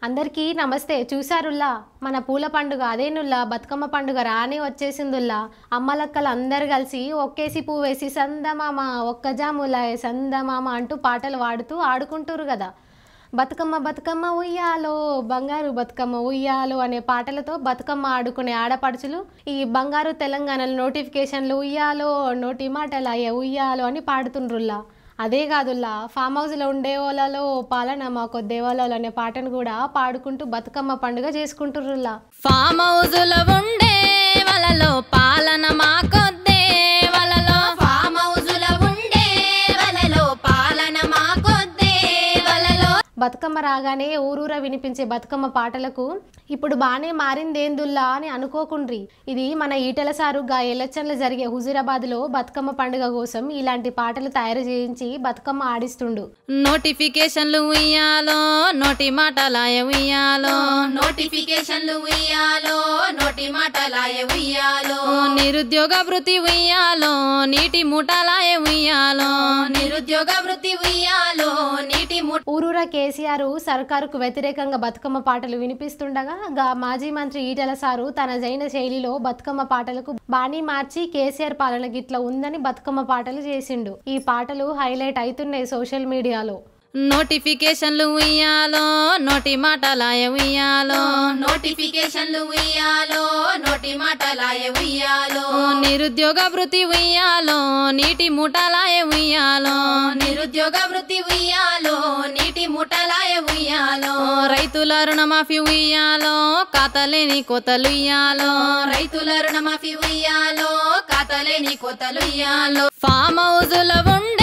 అందరికీ నమస్తే చూసారుల్లా మన పూల పండుగ అదేనుల్లా బతుకమ్మ పండుగ రాని వచ్చేసిందుల్లా అమ్మలక్కలు అందరు కలిసి ఒక్కేసి పువ్వు వేసి సందమామ ఒక్క జాములాయ సందమామ అంటూ పాటలు పాడుతూ ఆడుకుంటారు కదా బతుకమ్మ బతుకమ్మ ఉయ్యాలో బంగారు బతుకమ్మ ఉయ్యాలో అనే పాటలతో బతుకమ్మ ఆడుకునే ఆడపడుచులు ఈ బంగారు తెలంగాణలో నోటిఫికేషన్లు ఉయ్యాలో నోటి మాటలాయ ఉయ్యాలో అని పాడుతుండ్రుల్లా అదే కాదుల్లా ఫామ్ హౌస్లో ఉండే వాళ్ళలో పాలన మా కొద్దేవాళ్ళు అనే పాటను కూడా పాడుకుంటూ బతుకమ్మ పండుగ చేసుకుంటుర్రుల్లా ఫామ్ హౌజుల ఉండే వలలో పాలన మాకొద్దే వలలో ఫామ్ హౌజుల ఉండే వలలో పాలన మాకొద్దే వలలో బతుకమ్మ రాగానే ఊరూర వినిపించే బతుకమ్మ పాటలకు ఇప్పుడు బాగానే మారిందేందుల్లా అని అనుకోకుండ్రి ఇది మన ఈటల సారుగా ఎలక్షన్లు జరిగే హుజూరాబాద్లో బతుకమ్మ పండుగ కోసం ఇలాంటి పాటలు తయారు చేయించి బతుకమ్మ ఆడిస్తుండు నోటిఫికేషన్లు ఉయ్యాలో నోటి మాటలాయ ఉయ్యాలో నోటిఫికేషన్లు ఉయ్యాలో నోటి మాటలాయ ఉయ్యాలో నిరుద్యోగ వృత్తి ఉయ్యాలో నీటి మూటలాయ ఉయ్యాలో నిరుద్యోగ వృత్తి ఉయ్యాలో నీటి మూట ఊరూర కేసీఆర్ సర్కారుకు వ్యతిరేకంగా బతుకమ్మ పాటలు వినిపిస్తుండగా గా మాజీ మంత్రి ఈటల సారు తన జైన శైలిలో బతుకమ్మ పాటలకు బాణీ మార్చి కేసీఆర్ పాలన గిట్ల ఉందని బతుకమ్మ పాటలు చేసిండు ఈ పాటలు హైలైట్ అవుతున్నాయి సోషల్ మీడియాలో నోటిఫికేషన్లు ఉయ్యాలో నోటి మాటలాయ ఉయ్యాలో నోటిఫికేషన్లు ఉయ్యాలో నోటి మాటలాయ ఉయ్యాలో నిరుద్యోగ వృత్తి ఉయ్యాలో నీటి ముఠలాయ ఉయ్యాలో నిరుద్యోగ వృత్తి ఉయ్యాలో నీటి ముఠలాయ ఉయ్యాలో రైతుల రుణమాఫీ ఉయ్యాలో ఖాతాలేని కోతలు ఇయ్యాలో రైతుల రుణమాఫీ ఉయ్యాలో ఖాతాలేని కోతలు ఇయ్యాలో ఫామ్ హౌజుల ఉండే